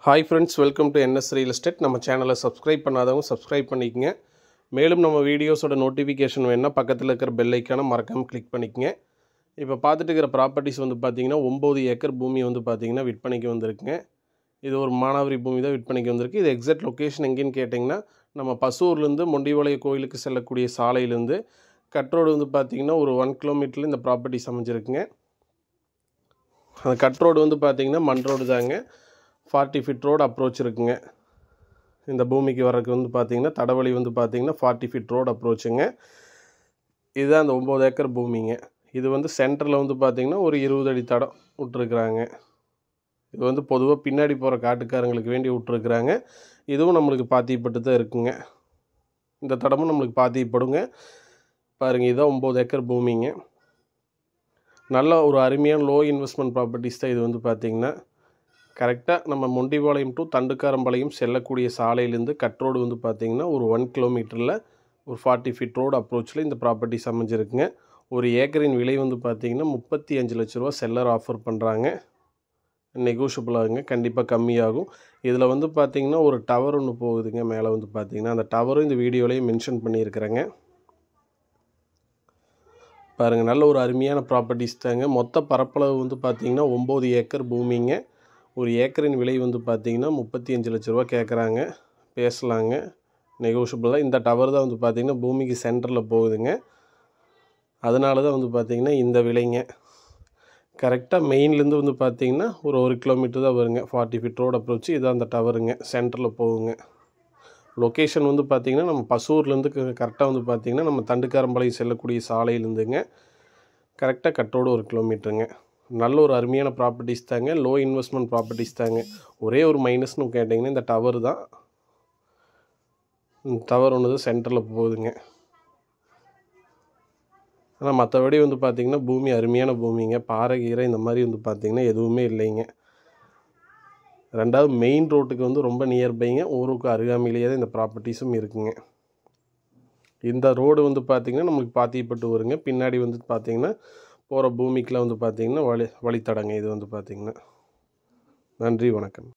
hi friends welcome to NS real estate நம்ம சேனலை subscribe பண்ணாதவங்க சப்ஸ்கிரைப் பண்ணிக்கங்க மேலும் நம்ம வீடியோஸோட நோட்டிஃபிகேஷன் வேணுன்னா பக்கத்தில் இருக்கிற பெல் ஐக்கானை மறக்காமல் கிளிக் பண்ணிக்கங்க இப்போ பார்த்துட்டு இருக்கிற ப்ராப்பர்ட்டிஸ் வந்து பார்த்தீங்கன்னா ஒம்பது ஏக்கர் பூமி வந்து பார்த்தீங்கன்னா விற்பனைக்கு வந்திருக்குங்க இது ஒரு மானாவரி பூமி தான் விற்பனைக்கு வந்திருக்கு இது எக்ஸாக்ட் லொக்கேஷன் எங்கேன்னு கேட்டிங்கன்னா நம்ம பசூர்லேருந்து மொண்டிவாளைய கோயிலுக்கு செல்லக்கூடிய சாலையிலேருந்து கட் ரோடு வந்து பார்த்தீங்கன்னா ஒரு ஒன் கிலோமீட்டரில் இந்த ப்ராப்பர்ட்டிஸ் அமைஞ்சிருக்குங்க அந்த கட் ரோடு வந்து பார்த்தீங்கன்னா மண் ரோடு தாங்க ஃபார்ட்டி ஃபிட் ரோடு அப்ரோச் இருக்குங்க இந்த பூமிக்கு வர்றதுக்கு வந்து பார்த்தீங்கன்னா தடவழி வந்து பார்த்தீங்கன்னா ஃபார்ட்டி ஃபிட் ரோடு அப்ரோச்சுங்க இதுதான் அந்த ஒம்பது ஏக்கர் பூமிங்க இது வந்து சென்டரில் வந்து பார்த்தீங்கன்னா ஒரு இருபது அடி தடம் விட்ருக்குறாங்க இது வந்து பொதுவாக பின்னாடி போகிற காட்டுக்காரங்களுக்கு வேண்டி விட்ருக்குறாங்க இதுவும் நம்மளுக்கு பாத்தியப்பட்டு தான் இருக்குங்க இந்த தடமும் நம்மளுக்கு பாத்தியப்படுங்க பாருங்கள் இதுதான் ஒம்பது ஏக்கர் பூமிங்க நல்ல ஒரு அருமையான லோ இன்வெஸ்ட்மெண்ட் ப்ராப்பர்ட்டிஸ் தான் இது வந்து பார்த்திங்கன்னா கரெக்டாக நம்ம மொண்டிபாளையம் டு தண்டுக்காரம்பாளையம் செல்லக்கூடிய சாலையிலேருந்து கட் ரோடு வந்து பார்த்திங்கன்னா ஒரு ஒன் கிலோமீட்டரில் ஒரு ஃபார்ட்டி ஃபீட் ரோடு அப்ரோச்சில் இந்த ப்ராப்பர்ட்டிஸ் அமைஞ்சிருக்குங்க ஒரு ஏக்கரின் விலை வந்து பார்த்திங்கன்னா முப்பத்தி அஞ்சு லட்ச ரூபா செல்லர் ஆஃபர் பண்ணுறாங்க நெகோஷியபிள் ஆகுங்க கண்டிப்பாக கம்மியாகும் இதில் வந்து பார்த்திங்கன்னா ஒரு டவர் ஒன்று போகுதுங்க மேலே வந்து பார்த்திங்கன்னா அந்த டவரும் இந்த வீடியோலேயே மென்ஷன் பண்ணியிருக்கிறேங்க பாருங்கள் நல்ல ஒரு அருமையான ப்ராப்பர்ட்டிஸ் தாங்க மொத்த பரப்பளவு வந்து பார்த்திங்கன்னா ஒம்பது ஏக்கர் பூமிங்க ஒரு ஏக்கரின் விலை வந்து பார்த்திங்கன்னா முப்பத்தி அஞ்சு லட்ச ரூபா கேட்குறாங்க பேசலாங்க நெகோஷியபிள் தான் இந்த டவர் தான் வந்து பார்த்திங்கன்னா பூமிக்கு சென்டரில் போகுதுங்க அதனால தான் வந்து பார்த்திங்கன்னா இந்த விலைங்க கரெக்டாக மெயின்லேருந்து வந்து பார்த்திங்கன்னா ஒரு ஒரு கிலோமீட்டர் தான் வருங்க ஃபார்ட்டி ஃபீட் ரோடு அப்ரோச்சு இதான் அந்த டவருங்க சென்டரில் போகுங்க லொக்கேஷன் வந்து பார்த்திங்கன்னா நம்ம பசூர்லேருந்து கரெக்டாக வந்து பார்த்திங்கன்னா நம்ம தண்டுக்காரம்பாளையம் செல்லக்கூடிய சாலையிலேருந்துங்க கரெக்டாக கட்டோடு ஒரு கிலோமீட்டருங்க நல்ல ஒரு அருமையான ப்ராப்பர்ட்டிஸ் தாங்க லோ இன்வெஸ்ட்மெண்ட் ப்ராப்பர்ட்டிஸ் தாங்க ஒரே ஒரு மைனஸ்னு கேட்டிங்கன்னா இந்த டவர் தான் டவர் ஒன்று தான் சென்டரில் போகுதுங்க ஆனால் மற்றபடி வந்து பார்த்திங்கன்னா பூமி அருமையான பூமிங்க பாறை கீரை இந்த மாதிரி வந்து பார்த்திங்கன்னா எதுவுமே இல்லைங்க ரெண்டாவது மெயின் ரோட்டுக்கு வந்து ரொம்ப நியர்பைங்க ஊருக்கு அருகாமையிலேயே தான் இந்த ப்ராப்பர்ட்டிஸும் இருக்குங்க இந்த ரோடு வந்து பார்த்திங்கன்னா நம்மளுக்கு பாத்தியப்பட்டு வருங்க பின்னாடி வந்து பார்த்திங்கன்னா போகிற பூமிக்கெலாம் வந்து பார்த்திங்கன்னா வழி வழித்தடங்க இது வந்து பார்த்திங்கன்னா நன்றி வணக்கம்